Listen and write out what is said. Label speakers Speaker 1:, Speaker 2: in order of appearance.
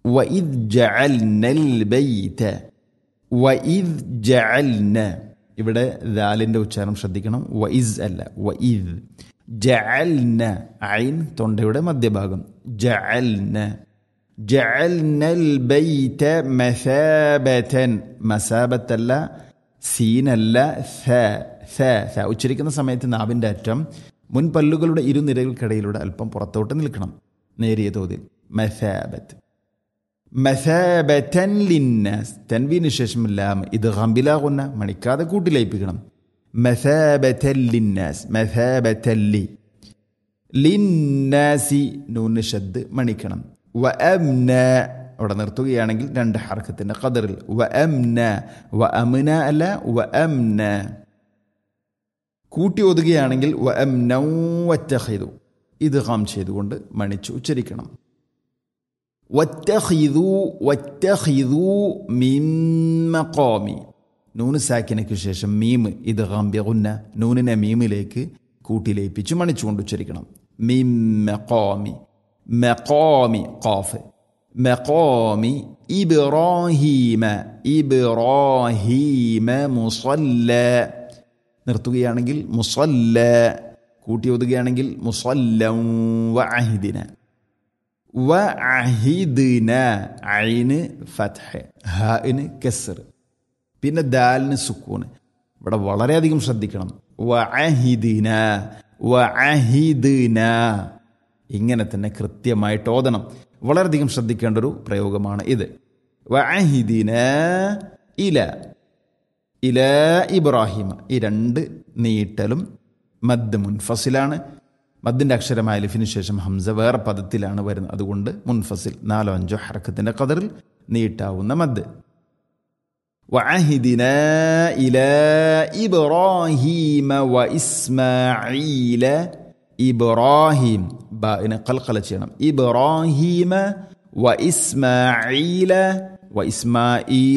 Speaker 1: വഇദ് ജഅൽനൽ ബൈത വഇദ് ജഅൽന ഇവിടെ ദാലിന്റെ ഉച്ചാരണം ശ്രദ്ധിക്കണം വഇസ് അല്ല വഇദ് ജഅൽന ഐൻ തൊണ്ടയുടെ മധ്യഭാഗം ജഅൽന ജഅൽനൽ ബൈത മസാബതൻ മസാബത്തല്ല സീനല്ല സ സ സ ഉച്ചരിക്കുന്ന സമയത്ത് നാവിൻ്റെ അറ്റം മുൻപല്ലുകളുടെ ഇരുനിരകൾക്കിടയിലൂടെ അല്പം പുറത്തോട്ട് നിൽക്കണം നേരിയ തോതിൽ മസാബത്ത് മസാബത്തൻ ലിന്നാസ് തൻവീന് ശേഷം ലാം ഇത് ഹംബിലാകുന്ന മണിക്കാതെ കൂട്ടിലയിപ്പിക്കണം മസാബത്തൻ ലിന്നാസ് മസാബത്തല്ലി ലിന്നാസി നൂന് ഷദ് മണിക്കണം വ അംന അവിടെ നിർത്തുകയാണെങ്കിൽ രണ്ട് ഹർക്കത്തിന്റെ ഖദറിൽ വ അംന വ അമിന അല്ല വ അംന കൂട്ടി ഒതുകയാണെങ്കിൽ വ അംനൗ വറ്റഹിതു ഇത് ഹാം ചെയ്തുകൊണ്ട് മണിച്ച് ഉച്ചരിക്കണം വറ്റഹിതു വറ്റഹിതു മിൻ മഖാമി നൂന് സാക്കിനയ്ക്ക് ശേഷം മീം ഇത് ഹാംബ്യകുന്ന നൂനിനെ മീമിലേക്ക് കൂട്ടിലേപ്പിച്ച് മണിച്ചുകൊണ്ട് ഉച്ചരിക്കണം മിം മഖാമി മഖാമി ഖാഫ് മഖാമി ഇബ്രാഹീമ ഇബ്രാഹീമ മുസല്ല നിർത്തുകയാണെങ്കിൽ മുസല്ല കൂട്ടി ഒതുകയാണെങ്കിൽ മുസല്ലം വഅഹിദിന വഅഹിദിന ഐന് ഫത്ഹ് ഹാഇന് കസർ പിന്നെ ദാലിന് സുക്കൂന് ഇവിടെ വളരെയധികം ശ്രദ്ധിക്കണം വഅഹിദിന വഅഹിദിന ഇങ്ങനെ തന്നെ കൃത്യമായിട്ട് ഓതണം വളരെയധികം ശ്രദ്ധിക്കേണ്ട ഒരു പ്രയോഗമാണ് ഇത് വഅഹിദിന ഇല ഇല ഇബ്രാഹിമ ഈ രണ്ട് നീട്ടലും മദ് മുൻഫസിലാണ് മദ്ദിൻ്റെ അക്ഷരമായ ലിഫിന് ശേഷം ഹംസ വേറെ പദത്തിലാണ് വരുന്നത് അതുകൊണ്ട് മുൻഫസിൽ നാലോ അഞ്ചോ ഹറക്കത്തിൻ്റെ കതറിൽ നീട്ടാവുന്ന മദ് وعهدنا إلى إبراهيم وإسماعيل إبراهيم بائن قلقلة إبراهيم وإسماعيل وإسماعيل